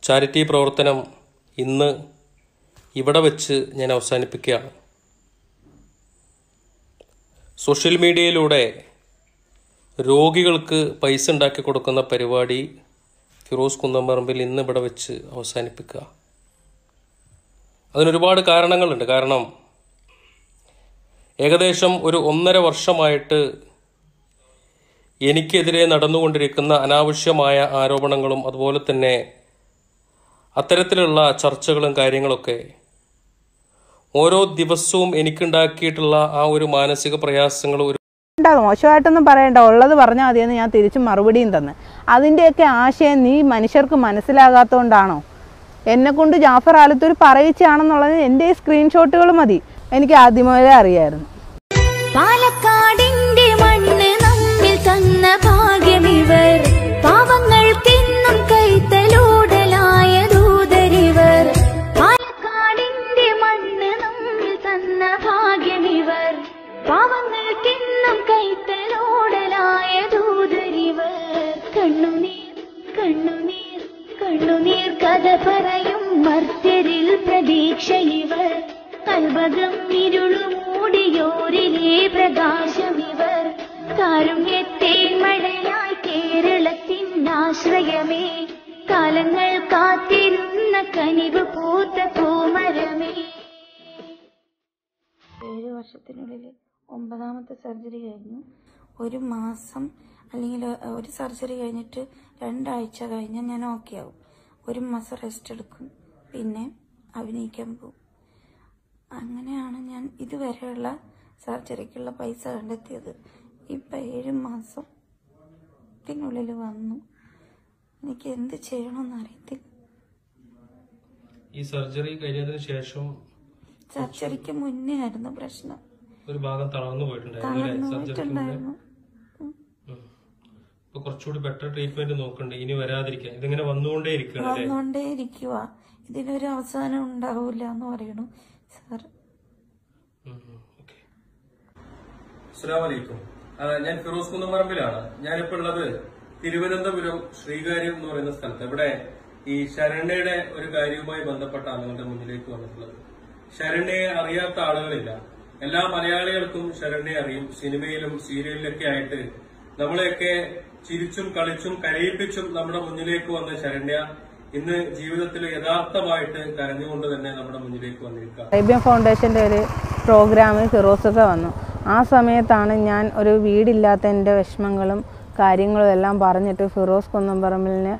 charity പ്രവർത്തനം ഇന്ന് ഇവിടെ വെച്ച് ഞാൻ അവസാനിപ്പിക്കുകയാണ് സോഷ്യൽ മീഡിയയിലൂടെ രോഗികൾക്ക് പൈസ ഉണ്ടാക്കി കൊടുക്കുന്ന പരിപാടി ഫിറോസ് കുന്നമ്പറമ്പിൽ ഇന്ന് ഇവിടെ വെച്ച് അവസാനിപ്പിക്കുക അതിനൊരുപാട് കാരണങ്ങളുണ്ട് കാരണം ഏകദേശം ഒരു ഒന്നര വർഷമായിട്ട് എനിക്കെതിരെ നടന്നുകൊണ്ടിരിക്കുന്ന അനാവശ്യമായ ആരോപണങ്ങളും അതുപോലെ തന്നെ അത്തരത്തിലുള്ള ചർച്ചകളും കാര്യങ്ങളൊക്കെ ഓരോ ദിവസവും എനിക്കുണ്ടാക്കിയിട്ടുള്ള ആ ഒരു മാനസിക പ്രയാസങ്ങൾ ഒരു വേണ്ട മോശമായിട്ടൊന്നും പറയണ്ട ഉള്ളത് പറഞ്ഞാൽ മതിയെന്ന് ഞാൻ തിരിച്ച് മറുപടിയും തന്ന് അതിൻ്റെയൊക്കെ ആശയം നീ മനുഷ്യർക്ക് മനസ്സിലാകാത്തതുകൊണ്ടാണോ എന്നെ കൊണ്ട് ജാഫർ ആലത്തൂർ പറയിച്ചാണെന്നുള്ളത് എൻ്റെ ഈ സ്ക്രീൻഷോട്ടുകൾ മതി എനിക്ക് ആദ്യം മുതലേ അറിയായിരുന്നു പാലക്കാടിന്റെ മണ്ണ് നമ്മിൽ തന്ന ഭാഗ്യമിവർ പാവങ്ങൾക്കെന്നും കൈത്തലോടലായ ദൂതരിവർ പാലക്കാടിന്റെ മണ്ണ് നമ്മിൽ തന്ന ഭാഗ്യമിവർ പാവങ്ങൾക്കെന്നും കൈത്തലോടലായ ദൂതരിവർ കണ്ണുനീർ കണ്ണുനീർ കണ്ണുനീർ കഥ പറയും മർത്യരിൽ പ്രതീക്ഷയിവർ കൽവകം ഇരുളുമൂടിയോരിലെ പ്രകാശമിവർ കാരുണ്യത്തെ മഴയായി കേരളത്തിൻ ആശ്രയമേ കാലങ്ങൾ കാത്തിരുന്ന കനിവ് പൂത്ത പൂമരമേ ഏഴ് വർഷത്തിനുള്ളിൽ ഒമ്പതാമത്തെ സർജറി കഴിഞ്ഞു ഒരു മാസം അല്ലെങ്കിൽ ഒരു സർജറി കഴിഞ്ഞിട്ട് രണ്ടാഴ്ച കഴിഞ്ഞാൽ ഞാൻ ഓക്കെ ആവും ഒരു മാസം റെസ്റ്റ് എടുക്കും പിന്നെ അഭിനയിക്കാൻ പോകും അങ്ങനെയാണ് ഞാൻ ഇതുവരെയുള്ള സർജറിക്കുള്ള പൈസ കണ്ടെത്തിയത് ഇപ്പം ഏഴ് മാസത്തിനുള്ളിൽ വന്നു എനിക്ക് എന്ത് ചെയ്യണമെന്ന് അറിയത്തില്ല ഈ സർജറി കഴിഞ്ഞതിന് ശേഷം സർജറിക്ക് മുന്നേ ആയിരുന്നു പ്രശ്നം ഒരു ഭാഗം തളർന്നു പോയിട്ടുണ്ടായിരുന്നു അല്ലേ തളർന്നു സർജറിക്ക് മുന്നേ പോയിട്ടുണ്ടായിരുന്നു ഇപ്പൊ കുറച്ചുകൂടി ബെറ്റർ ട്രീറ്റ്മെന്റ് നോക്കണ്ടേ ഇനി വരാതിരിക്കാൻ ഇതിങ്ങനെ വന്നുകൊണ്ടേ ഇരിക്കുകയാണ് അല്ലേ വന്നുകൊണ്ടേ ഇരിക്കുക ഇതിനൊരു അവസാനം ഉണ്ടാവില്ല എന്ന് പറയണു സാർ അസ്സലാമലൈക്കും ഞാൻ ഫിറോസ് കുന്നമറമ്പിലാണ് ഞാനിപ്പോ ഉള്ളത് തിരുവനന്തപുരം ശ്രീകാര്യം എന്ന് പറയുന്ന സ്ഥലത്ത് ഇവിടെ ഈ ശരണ്യയുടെ ഒരു കാര്യവുമായി ബന്ധപ്പെട്ടാണ് നിങ്ങളുടെ മുന്നിലേക്ക് വന്നിട്ടുള്ളത് ശരണ്യയെ അറിയാത്ത ആളുകളില്ല എല്ലാ മലയാളികൾക്കും ശരണ്യയെ അറിയും സിനിമയിലും സീരിയലിലൊക്കെ ആയിട്ട് നമ്മളെയൊക്കെ ചിരിച്ചും കളിച്ചും കരയിപ്പിച്ചും നമ്മുടെ മുന്നിലേക്ക് വന്ന ശരണ്യ ഇന്ന് ജീവിതത്തിൽ യഥാർത്ഥമായിട്ട് കരഞ്ഞുകൊണ്ട് തന്നെ നമ്മുടെ മുന്നിലേക്ക് വന്നിരിക്കുക അറേബ്യൻ ഫൗണ്ടേഷൻ്റെ ഒരു പ്രോഗ്രാമിൽ ഫിറോസൊക്കെ വന്നു ആ സമയത്താണ് ഞാൻ ഒരു വീടില്ലാത്ത എൻ്റെ വിഷമങ്ങളും കാര്യങ്ങളും എല്ലാം പറഞ്ഞിട്ട് ഫിറോസ് കുന്നംപറമ്പലിനെ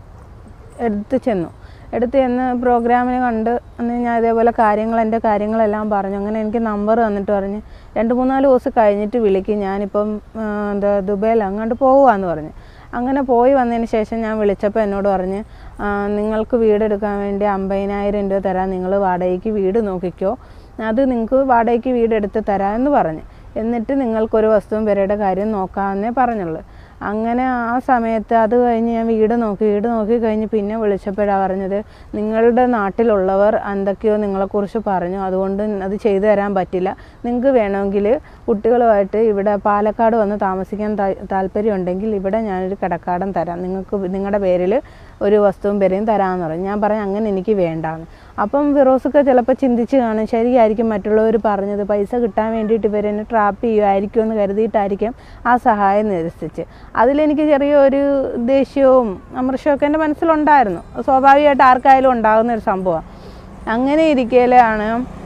എടുത്ത് ചെന്നു എടുത്ത് ചെന്ന് പ്രോഗ്രാമിന് കണ്ട് അന്ന് ഞാൻ ഇതേപോലെ കാര്യങ്ങൾ എൻ്റെ കാര്യങ്ങളെല്ലാം പറഞ്ഞു അങ്ങനെ എനിക്ക് നമ്പർ തന്നിട്ട് പറഞ്ഞ് രണ്ട് മൂന്നാല് ദിവസം കഴിഞ്ഞിട്ട് വിളിക്കും ഞാനിപ്പം ആ, എന്താ ദുബൈയിൽ അങ്ങോട്ട് പോവുകയെന്ന് പറഞ്ഞു അങ്ങനെ പോയി വന്നതിന് ശേഷം ഞാൻ വിളിച്ചപ്പോൾ എന്നോട് പറഞ്ഞ് ആ, നിങ്ങൾക്ക് വീടെടുക്കാൻ വേണ്ടി അമ്പതിനായിരം രൂപ തരാം നിങ്ങൾ വാടകയ്ക്ക് വീട് നോക്കിക്കോ അത് നിങ്ങൾക്ക് വാടകയ്ക്ക് വീട് എടുത്ത് തരാമെന്ന് പറഞ്ഞു എന്നിട്ട് നിങ്ങൾക്കൊരു വസ്തുവും വരയുടെ കാര്യം നോക്കാമെന്നേ പറഞ്ഞുള്ളൂ അങ്ങനെ ആ സമയത്ത് അത് കഴിഞ്ഞ് ഞാൻ വീട് നോക്കി വീട് നോക്കി കഴിഞ്ഞ് പിന്നെ വിളിച്ചപ്പോഴാണ് പറഞ്ഞത് നിങ്ങളുടെ നാട്ടിലുള്ളവർ എന്തൊക്കെയോ നിങ്ങളെക്കുറിച്ച് പറഞ്ഞു അതുകൊണ്ട് അത് ചെയ്തു തരാൻ പറ്റില്ല നിങ്ങൾക്ക് വേണമെങ്കിൽ കുട്ടികളുമായിട്ട് ഇവിടെ പാലക്കാട് വന്ന് താമസിക്കാൻ താ- താല്പര്യമുണ്ടെങ്കിൽ ഇവിടെ ഞാനൊരു കിടക്കാടം തരാം നിങ്ങൾക്ക് നിങ്ങളുടെ പേരിൽ ഒരു വസ്തുവും വരെയും തരാമെന്ന് പറഞ്ഞു ഞാൻ പറഞ്ഞു അങ്ങനെ എനിക്ക് വേണ്ടാന്ന് അപ്പം ഫിറോസൊക്കെ ചിലപ്പോൾ ചിന്തിച്ച് കാണും ശരിയായിരിക്കും മറ്റുള്ളവർ പറഞ്ഞത് പൈസ കിട്ടാൻ വേണ്ടിയിട്ട് ഇവരെന്നെ ട്രാപ്പ് ചെയ്യുമായിരിക്കും എന്ന് കരുതിയിട്ടായിരിക്കും ആ സഹായം നിരസിച്ച് അതിലെനിക്ക് ചെറിയൊരു ദേഷ്യവും അമർഷവും എൻ്റെ മനസ്സിലുണ്ടായിരുന്നു സ്വാഭാവികമായിട്ട് ആർക്കായാലും ഉണ്ടാകുന്ന ഒരു സംഭവമാണ് അങ്ങനെ ഇരിക്കലാണ്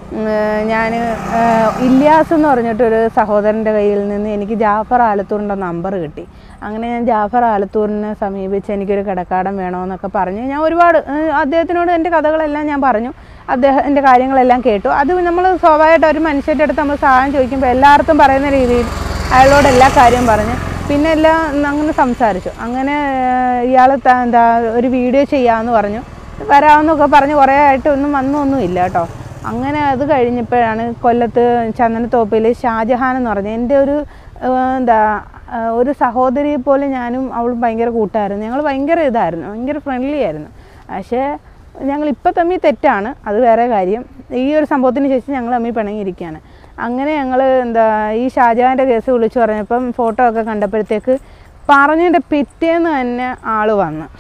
ഞാൻ ഇല്യാസ് എന്ന് പറഞ്ഞിട്ടൊരു സഹോദരൻ്റെ കയ്യിൽ നിന്ന് എനിക്ക് ജാഫർ ആലത്തൂറിൻ്റെ നമ്പർ കിട്ടി അങ്ങനെ ഞാൻ ജാഫർ ആലത്തൂറിനെ സമീപിച്ച് എനിക്കൊരു കിടക്കാടം വേണമെന്നൊക്കെ പറഞ്ഞ് ഞാൻ ഒരുപാട് ഏഹ്, അദ്ദേഹത്തിനോട് എൻ്റെ കഥകളെല്ലാം ഞാൻ പറഞ്ഞു അദ്ദേഹം എൻ്റെ കാര്യങ്ങളെല്ലാം കേട്ടു അത് നമ്മൾ സ്വാഭാവികമായിട്ട് ഒരു മനുഷ്യൻ്റെ അടുത്ത് നമ്മൾ സഹായം ചോദിക്കുമ്പോൾ എല്ലാവർക്കും പറയുന്ന രീതിയിൽ അയാളോട് എല്ലാ കാര്യവും പറഞ്ഞ് പിന്നെ എല്ലാം അങ്ങനെ സംസാരിച്ചു അങ്ങനെ ഇയാൾ എന്താ ഒരു വീഡിയോ ചെയ്യാമെന്ന് പറഞ്ഞു വരാമെന്നൊക്കെ പറഞ്ഞ് കുറേ ആയിട്ട് ഒന്നും വന്നൊന്നുമില്ല കേട്ടോ അങ്ങനെ അത് കഴിഞ്ഞപ്പോഴാണ് കൊല്ലത്ത് ചന്ദനത്തോപ്പിൽ ഷാജഹാൻ എന്ന് പറഞ്ഞ എൻ്റെ ഒരു ഏഹ്, എന്താ ഏഹ്, ഒരു സഹോദരിയെ പോലെ ഞാനും അവളും ഭയങ്കര കൂട്ടായിരുന്നു ഞങ്ങൾ ഭയങ്കര ഇതായിരുന്നു ഭയങ്കര ഫ്രണ്ട്ലി ആയിരുന്നു പക്ഷേ ഞങ്ങൾ ഇപ്പം തമ്മിൽ തെറ്റാണ് അത് വേറെ കാര്യം ഈ ഒരു സംഭവത്തിന് ശേഷം ഞങ്ങൾ തമ്മിൽ പിണങ്ങിയിരിക്കുകയാണ് അങ്ങനെ ഞങ്ങൾ എന്താ ഈ ഷാജഹാൻ്റെ കേസ് വിളിച്ചു പറഞ്ഞപ്പം ഫോട്ടോ ഒക്കെ കണ്ടപ്പോഴത്തേക്ക് പറഞ്ഞതിൻ്റെ പിറ്റേന്ന് തന്നെ ആൾ വന്ന്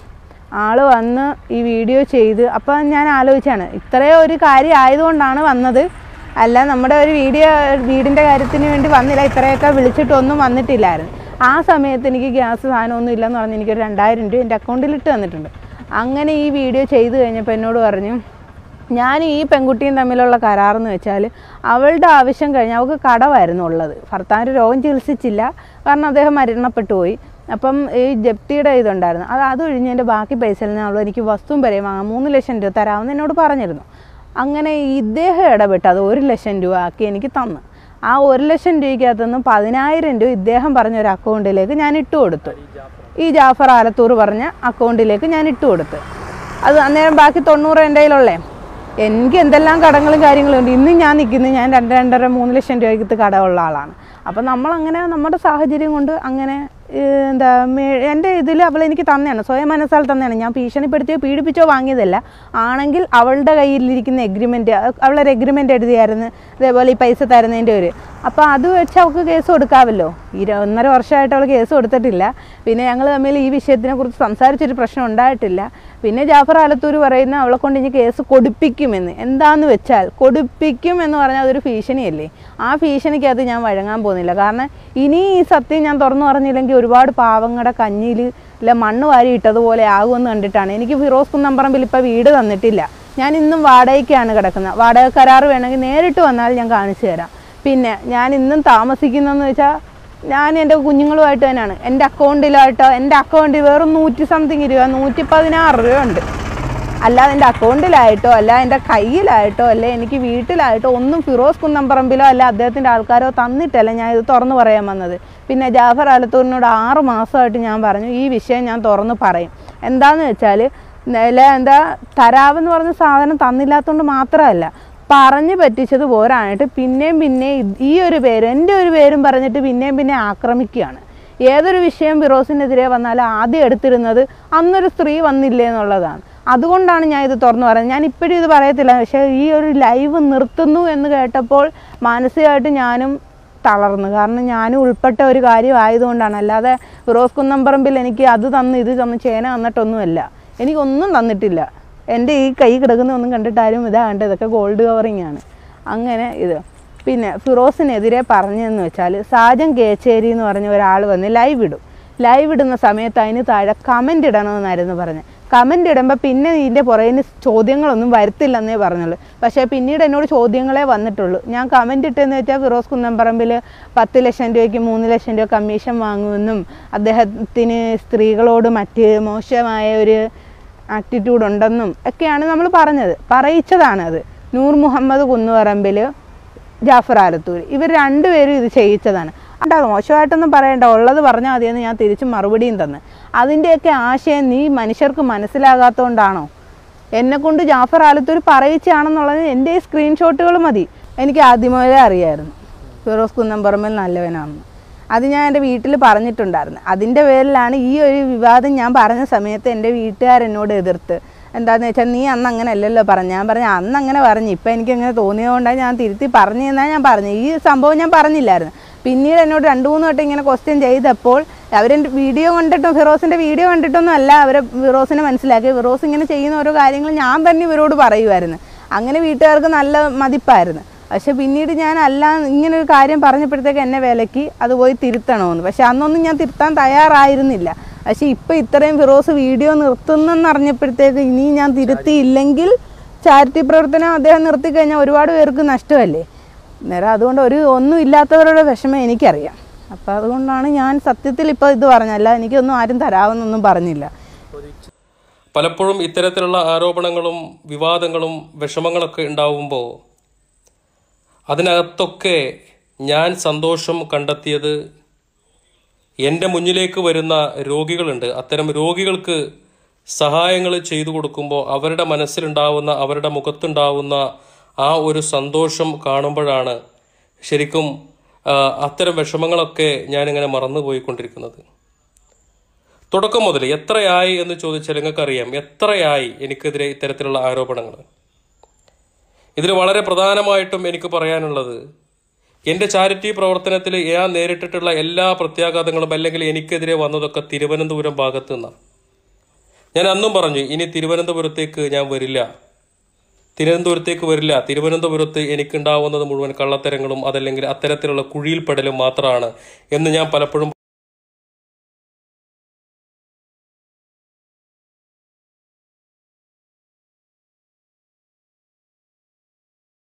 ആള് വന്ന് ഈ വീഡിയോ ചെയ്ത് അപ്പം ഞാൻ ആലോചിച്ചാണ് ഇത്രയും ഒരു കാര്യം ആയതുകൊണ്ടാണ് വന്നത് അല്ല നമ്മുടെ ഒരു വീഡിയോ വീടിൻ്റെ കാര്യത്തിന് വേണ്ടി വന്നില്ല ഇത്രയൊക്കെ വിളിച്ചിട്ടൊന്നും വന്നിട്ടില്ലായിരുന്നു ആ സമയത്ത് എനിക്ക് ഗ്യാസ് സാധനമൊന്നും ഇല്ലെന്ന് പറഞ്ഞ് എനിക്കൊരു രണ്ടായിരം രൂപ എൻ്റെ അക്കൗണ്ടിൽ ഇട്ട് തന്നിട്ടുണ്ട് അങ്ങനെ ഈ വീഡിയോ ചെയ്ത് കഴിഞ്ഞപ്പോൾ എന്നോട് പറഞ്ഞു ഞാൻ ഈ പെൺകുട്ടിയും തമ്മിലുള്ള കരാറെന്ന് വെച്ചാൽ അവളുടെ ആവശ്യം കഴിഞ്ഞ് അവൾക്ക് കടമായിരുന്നു ഉള്ളത് ഭർത്താവിൻ്റെ രോഗം ചികിത്സിച്ചില്ല കാരണം അദ്ദേഹം മരണപ്പെട്ടു പോയി അപ്പം ഈ ജപ്തിയുടെ ഇതുണ്ടായിരുന്നു അത് അത് ഒഴിഞ്ഞതിൻ്റെ ബാക്കി പൈസയിൽ നിന്നുള്ള എനിക്ക് വസ്തുവും വരെയും വാങ്ങാം മൂന്ന് ലക്ഷം രൂപ തരാമെന്ന് എന്നോട് പറഞ്ഞിരുന്നു അങ്ങനെ ഇദ്ദേഹം ഇടപെട്ട് അത് ഒരു ലക്ഷം രൂപ ആക്കി എനിക്ക് തന്നു ആ ഒരു ലക്ഷം രൂപയ്ക്കകത്തുനിന്ന് പതിനായിരം രൂപ ഇദ്ദേഹം പറഞ്ഞ ഒരു അക്കൗണ്ടിലേക്ക് ഞാൻ ഇട്ട് കൊടുത്തു ഈ ജാഫർ ആലത്തൂർ പറഞ്ഞ അക്കൗണ്ടിലേക്ക് ഞാൻ ഇട്ട് കൊടുത്തു അത് അന്നേരം ബാക്കി തൊണ്ണൂറ് എൻ്റെ കയ്യിലുള്ളേ എനിക്ക് എന്തെല്ലാം കടങ്ങളും കാര്യങ്ങളും ഉണ്ട് ഇന്നും ഞാൻ നിൽക്കുന്നത് ഞാൻ രണ്ട് രണ്ടര മൂന്ന് ലക്ഷം രൂപയ്ക്ക് കടമുള്ള ആളാണ് അപ്പം നമ്മളങ്ങനെ നമ്മുടെ സാഹചര്യം കൊണ്ട് അങ്ങനെ ഏഹ്, എന്താ മേ- എൻ്റെ ഇതിൽ അവൾ എനിക്ക് തന്നെയാണ് സ്വയം മനസ്സാൽ തന്നെയാണ് ഞാൻ ഭീഷണിപ്പെടുത്തിയോ പീഡിപ്പിച്ചോ വാങ്ങിയതല്ല ആണെങ്കിൽ അവളുടെ കയ്യിലിരിക്കുന്ന എഗ്രിമെൻറ്റ് അവളൊരു എഗ്രിമെൻറ്റ് എഴുതിയായിരുന്നു ഇതേപോലെ ഈ പൈസ തരുന്നതിൻ്റെ ഒരു അപ്പോൾ അത് വെച്ച് അവൾക്ക് കേസ് കൊടുക്കാമല്ലോ ഈ ര- ഒന്നര വർഷമായിട്ട് അവൾ കേസ് കൊടുത്തിട്ടില്ല പിന്നെ ഞങ്ങൾ തമ്മിൽ ഈ വിഷയത്തിനെ കുറിച്ച് സംസാരിച്ചൊരു പ്രശ്നം ഉണ്ടായിട്ടില്ല പിന്നെ ജാഫർ ആലത്തൂർ പറയുന്ന അവളെ കൊണ്ട് ഇനി കേസ് കൊടുപ്പിക്കുമെന്ന് എന്താന്ന് വെച്ചാൽ കൊടുപ്പിക്കും എന്ന് പറഞ്ഞാൽ അതൊരു ഭീഷണിയല്ലേ ആ ഭീഷണിക്കകത്ത് ഞാൻ വഴങ്ങാൻ പോകുന്നില്ല കാരണം ഇനി ഈ സത്യം ഞാൻ തുറന്നു പറഞ്ഞില്ലെങ്കിൽ ഒരുപാട് പാവങ്ങളുടെ കഞ്ഞിയിൽ ഇല്ല മണ്ണ് വാരി ഇട്ടതുപോലെ ആകുമെന്ന് കണ്ടിട്ടാണ് എനിക്ക് ഫിറോസ് കുന്നമ്പറമ്പിൽ ഇപ്പോൾ വീട് തന്നിട്ടില്ല ഞാൻ ഇന്നും വാടകയ്ക്കാണ് കിടക്കുന്നത് വാടക കരാർ വേണമെങ്കിൽ നേരിട്ട് വന്നാൽ ഞാൻ കാണിച്ചു തരാം പിന്നെ ഞാൻ ഇന്നും താമസിക്കുന്നതെന്ന് വെച്ചാൽ ഞാൻ എൻ്റെ കുഞ്ഞുങ്ങളുമായിട്ട് തന്നെയാണ് എൻ്റെ അക്കൗണ്ടിലായിട്ടോ എൻ്റെ അക്കൗണ്ടിൽ വെറും നൂറ്റി സംതിങ് രൂപ നൂറ്റി പതിനാറ് രൂപ ഉണ്ട് അല്ലാതെ എൻ്റെ അക്കൗണ്ടിലായിട്ടോ അല്ല എൻ്റെ കയ്യിലായിട്ടോ അല്ല എനിക്ക് വീട്ടിലായിട്ടോ ഒന്നും ഫിറോസ് കുന്നമ്പറമ്പിലോ അല്ല അദ്ദേഹത്തിൻ്റെ ആൾക്കാരോ തന്നിട്ടല്ല ഞാൻ ഇത് തുറന്നു പറയാൻ വന്നത് പിന്നെ ജാഫർ ആലത്തൂരിനോട് ആറ് മാസമായിട്ട് ഞാൻ പറഞ്ഞു ഈ വിഷയം ഞാൻ തുറന്ന് പറയും എന്താന്ന് വെച്ചാൽ നില എന്താ തരാവെന്ന് പറഞ്ഞ സാധനം തന്നില്ലാത്തതുകൊണ്ട് മാത്രമല്ല പറഞ്ഞു പറ്റിച്ചത് പോരാനായിട്ട് പിന്നെയും പിന്നെയും ഇത് ഈ ഒരു പേര് എൻ്റെ ഒരു പേരും പറഞ്ഞിട്ട് പിന്നെയും പിന്നെ ആക്രമിക്കുകയാണ് ഏതൊരു വിഷയം ഫിറോസിനെതിരെ വന്നാലും ആദ്യം എടുത്തിരുന്നത് അന്നൊരു സ്ത്രീ വന്നില്ലേ എന്നുള്ളതാണ് അതുകൊണ്ടാണ് ഞാൻ ഇത് തുറന്നു പറയുന്നത് ഞാൻ ഇപ്പോഴും ഇത് പറയത്തില്ല പക്ഷേ ഈ ഒരു ലൈവ് നിർത്തുന്നു എന്ന് കേട്ടപ്പോൾ മാനസികമായിട്ട് ഞാനും തളർന്നു കാരണം ഞാനും ഉൾപ്പെട്ട ഒരു കാര്യം ആയതുകൊണ്ടാണ് അല്ലാതെ ഫിറോസ് കുന്നമ്പറമ്പിൽ എനിക്ക് അത് തന്നു ഇത് തന്നു ചേന തന്നിട്ടൊന്നുമല്ല എനിക്കൊന്നും തന്നിട്ടില്ല എൻ്റെ ഈ കൈ കിടക്കുന്ന ഒന്നും കണ്ടിട്ടാരും ഇതാ കണ്ടത് ഇതൊക്കെ ഗോൾഡ് കവറിങ് ആണ് അങ്ങനെ ഇത് പിന്നെ ഫിറോസിനെതിരെ പറഞ്ഞതെന്ന് വെച്ചാൽ സാജൻ കേച്ചേരി എന്ന് പറഞ്ഞ ഒരാൾ വന്ന് ലൈവ് ഇടും ലൈവ് ഇടുന്ന സമയത്ത് അതിന് താഴെ കമൻ്റ് ഇടണമെന്നായിരുന്നു പറഞ്ഞത് കമൻ്റ് ഇടുമ്പോൾ പിന്നെ ഇതിൻ്റെ പുറകിന് ചോദ്യങ്ങളൊന്നും വരുത്തില്ലെന്നേ പറഞ്ഞുള്ളൂ പക്ഷേ പിന്നീട് എന്നോട് ചോദ്യങ്ങളെ വന്നിട്ടുള്ളൂ ഞാൻ കമൻ്റ് ഇട്ടെന്ന് വെച്ചാൽ ഫിറോസ് കുന്നംപറമ്പിൽ പത്ത് ലക്ഷം രൂപയ്ക്ക് മൂന്ന് ലക്ഷം രൂപ കമ്മീഷൻ വാങ്ങുമെന്നും അദ്ദേഹത്തിന് സ്ത്രീകളോട് മറ്റ് മോശമായ ഒരു ആറ്റിറ്റ്യൂഡ് ഉണ്ടെന്നും ഒക്കെയാണ് നമ്മൾ പറഞ്ഞത് പറയിച്ചതാണത് നൂർ മുഹമ്മദ് കുന്നുപറമ്പിൽ ജാഫർ ആലത്തൂർ ഇവർ രണ്ടുപേരും ഇത് ചെയ്യിച്ചതാണ് അണ്ട മോശമായിട്ടൊന്നും പറയണ്ട ഉള്ളത് പറഞ്ഞാൽ മതിയെന്ന് ഞാൻ തിരിച്ച് മറുപടിയും തന്ന് അതിൻ്റെയൊക്കെ ആശയം നീ മനുഷ്യർക്ക് മനസ്സിലാകാത്തതുകൊണ്ടാണോ എന്നെ കൊണ്ട് ജാഫർ ആലത്തൂർ പറയിച്ചാണെന്നുള്ളത് എൻ്റെ ഈ സ്ക്രീൻഷോട്ടുകൾ മതി എനിക്ക് ആദ്യമേ അറിയായിരുന്നു ഫിറോസ് കുന്നംപുറമേൽ നല്ലവനാണെന്ന് അത് ഞാൻ എൻ്റെ വീട്ടിൽ പറഞ്ഞിട്ടുണ്ടായിരുന്നു അതിൻ്റെ പേരിലാണ് ഈ ഒരു വിവാദം ഞാൻ പറഞ്ഞ സമയത്ത് എൻ്റെ വീട്ടുകാരെന്നോട് എതിർത്ത് എന്താണെന്ന് വെച്ചാൽ നീ അന്ന് അങ്ങനെ അല്ലല്ലോ പറഞ്ഞു ഞാൻ പറഞ്ഞു അന്ന് അങ്ങനെ പറഞ്ഞു ഇപ്പം എനിക്ക് അങ്ങനെ തോന്നിയതുകൊണ്ടാണ് ഞാൻ തിരുത്തി പറഞ്ഞു എന്നാൽ ഞാൻ പറഞ്ഞു ഈ സംഭവം ഞാൻ പറഞ്ഞില്ലായിരുന്നു പിന്നീട് എന്നോട് രണ്ട് മൂന്ന് വട്ടം ഇങ്ങനെ ക്വസ്റ്റ്യൻ ചെയ്തപ്പോൾ അവരെൻ്റെ വീഡിയോ കണ്ടിട്ടും ഫിറോസിൻ്റെ വീഡിയോ കണ്ടിട്ടൊന്നും അല്ല അവരെ ഫിറോസിനെ മനസ്സിലാക്കി ഫിറോസ് ഇങ്ങനെ ചെയ്യുന്ന ഓരോ കാര്യങ്ങൾ ഞാൻ തന്നെ ഇവരോട് പറയുമായിരുന്നു അങ്ങനെ വീട്ടുകാർക്ക് നല്ല മതിപ്പായിരുന്നു പക്ഷെ പിന്നീട് ഞാൻ അല്ല ഇങ്ങനെ ഒരു കാര്യം പറഞ്ഞപ്പോഴത്തേക്ക് എന്നെ വിലക്കി അത് പോയി തിരുത്തണമെന്ന് പക്ഷെ അന്നൊന്നും ഞാൻ തിരുത്താൻ തയ്യാറായിരുന്നില്ല പക്ഷെ ഇപ്പം ഇത്രയും ഫിറോസ് വീഡിയോ നിർത്തുന്നെന്ന് അറിഞ്ഞപ്പോഴത്തേക്ക് ഇനി ഞാൻ തിരുത്തിയില്ലെങ്കിൽ ചാരിറ്റി പ്രവർത്തനം അദ്ദേഹം നിർത്തിക്കഴിഞ്ഞാൽ ഒരുപാട് പേർക്ക് നഷ്ടമല്ലേ നേരം അതുകൊണ്ട് ഒരു ഒന്നും ഇല്ലാത്തവരുടെ വിഷമം എനിക്കറിയാം അപ്പോൾ അതുകൊണ്ടാണ് ഞാൻ സത്യത്തിൽ ഇപ്പോൾ ഇത് പറഞ്ഞല്ല എനിക്കൊന്നും ആരും തരാമെന്നൊന്നും പറഞ്ഞില്ല പലപ്പോഴും ഇത്തരത്തിലുള്ള ആരോപണങ്ങളും വിവാദങ്ങളും വിഷമങ്ങളൊക്കെ ഉണ്ടാവുമ്പോൾ അതിനകത്തൊക്കെ ഞാൻ സന്തോഷം കണ്ടെത്തിയത് എൻ്റെ മുന്നിലേക്ക് വരുന്ന രോഗികളുണ്ട് അത്തരം രോഗികൾക്ക് സഹായങ്ങൾ ചെയ്തു കൊടുക്കുമ്പോൾ അവരുടെ മനസ്സിലുണ്ടാവുന്ന അവരുടെ മുഖത്തുണ്ടാവുന്ന ആ ഒരു സന്തോഷം കാണുമ്പോഴാണ് ശരിക്കും ആ, അത്തരം വിഷമങ്ങളൊക്കെ ഞാനിങ്ങനെ മറന്നുപോയിക്കൊണ്ടിരിക്കുന്നത് തുടക്കം മുതൽ എത്രയായി എന്ന് ചോദിച്ചാൽ നിങ്ങൾക്കറിയാം എത്രയായി എനിക്കെതിരെ ഇത്തരത്തിലുള്ള ആരോപണങ്ങൾ ഇതിൽ വളരെ പ്രധാനമായിട്ടും എനിക്ക് പറയാനുള്ളത് എൻ്റെ ചാരിറ്റി പ്രവർത്തനത്തിൽ ഞാൻ നേരിട്ടിട്ടുള്ള എല്ലാ പ്രത്യാഘാതങ്ങളും അല്ലെങ്കിൽ എനിക്കെതിരെ വന്നതൊക്കെ തിരുവനന്തപുരം ഭാഗത്തു നിന്നാണ് ഞാൻ അന്നും പറഞ്ഞു ഇനി തിരുവനന്തപുരത്തേക്ക് ഞാൻ വരില്ല തിരുവനന്തപുരത്തേക്ക് വരില്ല തിരുവനന്തപുരത്ത് എനിക്കുണ്ടാവുന്നത് മുഴുവൻ കള്ളത്തരങ്ങളും അതല്ലെങ്കിൽ അത്തരത്തിലുള്ള കുഴിയിൽപ്പെടലും മാത്രമാണ് എന്ന് ഞാൻ പലപ്പോഴും